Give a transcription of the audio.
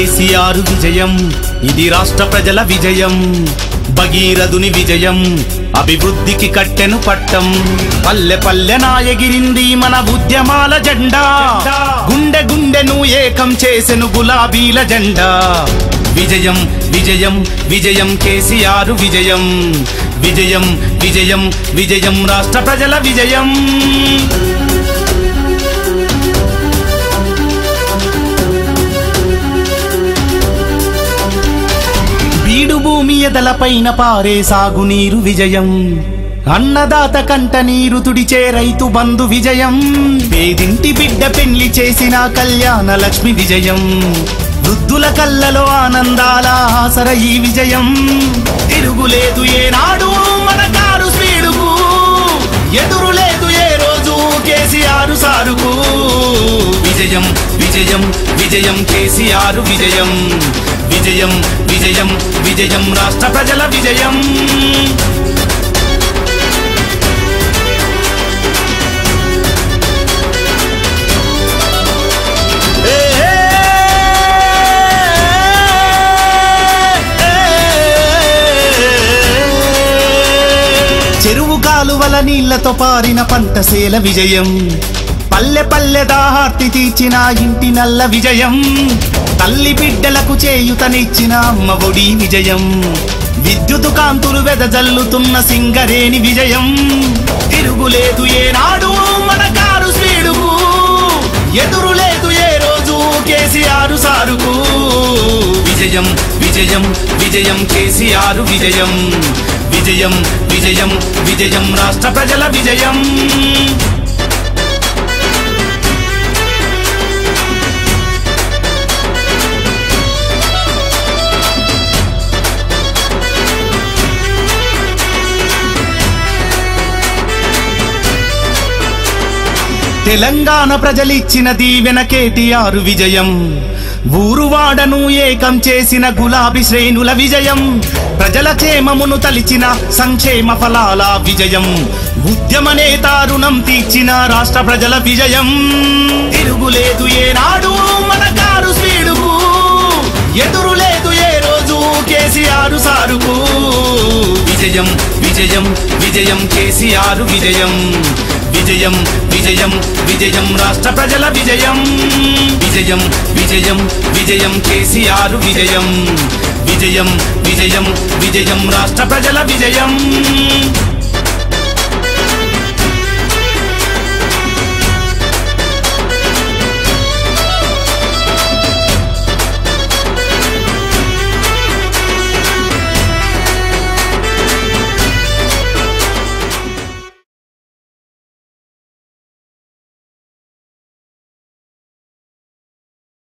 కేసీఆర్ విజయం ఇది రాష్ట్ర ప్రజల విజయం భగీరథుని విజయం అభివృద్ధికి కట్టెను పట్టం పల్లె పల్లె నాయగిరింది మన ఉద్యమాల జెండా గుండె గుండెను ఏకం చేసెను గులాబీల జెండా విజయం విజయం విజయం కేసీఆర్ విజయం విజయం విజయం విజయం రాష్ట్ర ప్రజల విజయం బీడు భూమి ఎదలపైన పారే సాగునీరు విజయం అన్నదాత కంట నీరు తుడిచే రైతు బంధు విజయం పేదింటి బిడ్డ పెళ్లి చేసిన కళ్యాణ లక్ష్మి విజయం వృద్ధుల కళ్ళలో ఆనందాల ఆసర ఈ విజయం తిరుగులేదు ఏనాడు మన కారు స్పీడుకు ఎదురు లేదు ఏ రోజు కేసీఆర్ సారుకు విజయం విజయం విజయం కేసీఆర్ విజయం విజయం విజయం విజయం రాష్ట్ర ప్రజల విజయం ఏ, ఏ, చెరువు కాలువల నీళ్లతో పారిన పంటసేల విజయం పల్లె పల్లె దాహార్తి తీర్చిన ఇంటి నల్ల విజయం తల్లి బిడ్డలకు చేయుతనిచ్చిన అమ్మ ఒడి విజయం విద్యుత్ కాంతులు వెదజల్లుతున్న సింగరేణి విజయం తిరుగులేదు ఏనాడు మన కారు స్పీడుకు ఎదురు లేదు ఏ రోజు కేసీఆర్ సారుకు విజయం విజయం విజయం కేసీఆర్ విజయం విజయం విజయం విజయం రాష్ట్ర ప్రజల విజయం తెలంగాణ ప్రజలిచ్చిన దీవెన కేటీఆర్ విజయం ఊరువాడను ఏకం చేసిన గులాబీ శ్రేణుల విజయం ప్రజల క్షేమమును తలిచిన సంక్షేమ ఫలాల విజయం ఉద్యమ నేత రుణం తీర్చిన రాష్ట్ర ప్రజల విజయం తిరుగులేదు ఏనాడు మన కారు స్పీడుకు ఎదురు లేదు ఏ రోజు కేసీఆర్ సారుకు విజయం విజయం విజయం కేసీఆర్ విజయం విజయం విజయం విజయం రాష్ట్ర ప్రజల విజయం విజయం విజయం విజయం కేసీఆర్ విజయం విజయం విజయం విజయం రాష్ట్ర ప్రజల విజయం